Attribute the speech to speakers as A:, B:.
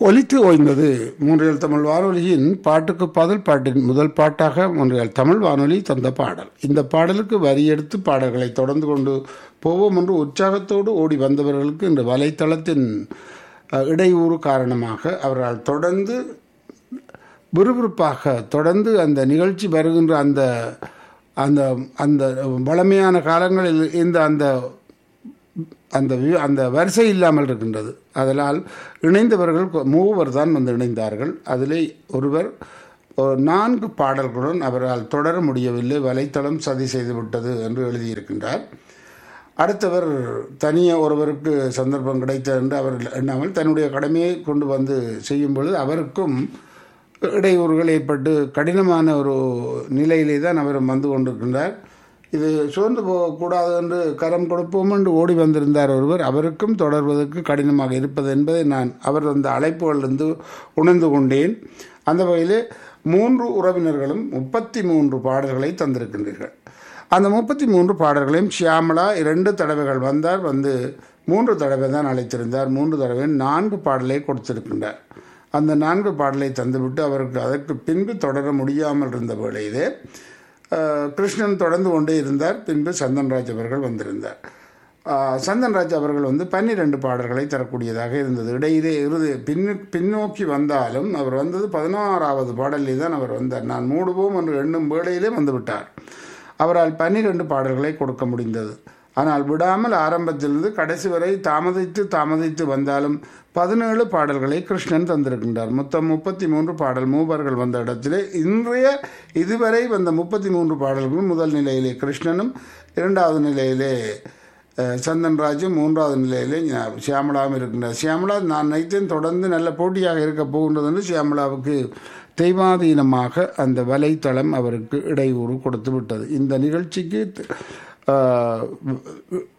A: ஒலித்து ஓய்ந்தது மூன்றியல் தமிழ் வானொலியின் பாட்டுக்கு பதில் பாட்டின் முதல் பாட்டாக மூன்றியல் தமிழ் வானொலி தந்த பாடல் இந்த பாடலுக்கு வரி எடுத்து பாடல்களை தொடர்ந்து கொண்டு போவோம் என்று உற்சாகத்தோடு ஓடி வந்தவர்களுக்கு இந்த வலைத்தளத்தின் அஹ், இடையூறு காரணமாக அவர்களால் தொடர்ந்து விறுவிறுப்பாக தொடர்ந்து அந்த நிகழ்ச்சி வருகின்ற அந்த அந்த அந்த வளமையான காலங்களில் இந்த அந்த அந்த வி- அந்த வரிசை இல்லாமல் இருக்கின்றது அதனால் இணைந்தவர்கள் கொ- மூவர் தான் வந்து இணைந்தார்கள் அதிலே ஒருவர் ஒரு நான்கு பாடல்களுடன் அவரால் தொடர முடியவில்லை வலைத்தளம் சதி செய்து விட்டது என்று எழுதியிருக்கின்றார் அடுத்தவர் தனியே ஒருவருக்கு சந்தர்ப்பம் கிடைத்தது என்று அவர் எண்ணாமல் தன்னுடைய கடமையை கொண்டு வந்து செய்யும் பொழுது அவருக்கும் இடையூறுகள் ஏற்பட்டு கடினமான ஒரு நிலையிலே தான் அவர் வந்து கொண்டிருக்கின்றார் இது சோர்ந்து போகக்கூடாது என்று கரம் கொடுப்போம் என்று ஓடி வந்திருந்தார் ஒருவர் அவருக்கும் தொடர்வதற்கு கடினமாக இருப்பது என்பதை நான் அவர் அந்த அழைப்புகளிலிருந்து உணர்ந்து கொண்டேன் அந்த வகையிலே மூன்று உறவினர்களும் முப்பத்தி மூன்று பாடல்களை தந்திருக்கின்றீர்கள் அந்த முப்பத்தி மூன்று பாடல்களையும் ஷியாமளா இரண்டு தடவைகள் வந்தார் வந்து மூன்று தடவை தான் அழைத்திருந்தார் மூன்று தடவை நான்கு பாடலை கொடுத்திருக்கின்றார் அந்த நான்கு பாடலை தந்துவிட்டு அவருக்கு அதற்கு பின்பு தொடர முடியாமல் இருந்த வேளையிலே அஹ், கிருஷ்ணன் தொடர்ந்து கொண்டே இருந்தார் பின்பு சந்தன்ராஜ் அவர்கள் வந்திருந்தார் அஹ், சந்தன்ராஜ் அவர்கள் வந்து பன்னிரண்டு பாடல்களை தரக்கூடியதாக இருந்தது இடையிலே இறுதி பின்னு பின்னோக்கி வந்தாலும் அவர் வந்தது பதினாறாவது பாடலில் தான் அவர் வந்தார் நான் மூடுவோம் என்று எண்ணும் வேளையிலே வந்துவிட்டார் அவரால் பன்னிரண்டு பாடல்களை கொடுக்க முடிந்தது ஆனால் விடாமல் ஆரம்பத்திலிருந்து கடைசி வரை தாமதித்து தாமதித்து வந்தாலும் பதினேழு பாடல்களை கிருஷ்ணன் தந்திருக்கின்றார் மொத்தம் முப்பத்தி மூன்று பாடல் மூவர்கள் வந்த இடத்திலே இன்றைய இதுவரை வந்த முப்பத்தி மூன்று பாடல்களும் முதல் நிலையிலே கிருஷ்ணனும் இரண்டாவது நிலையிலே அஹ், சந்தன்ராஜும் மூன்றாவது நிலையிலே ஞா- சியாமளாவும் இருக்கின்றார் சியாமளா நான் நினைத்தேன் தொடர்ந்து நல்ல போட்டியாக இருக்க போகின்றது என்று சியாமளாவுக்கு தெய்வாதீனமாக அந்த வலைத்தளம் அவருக்கு இடையூறு கொடுத்து விட்டது இந்த நிகழ்ச்சிக்கு அஹ்,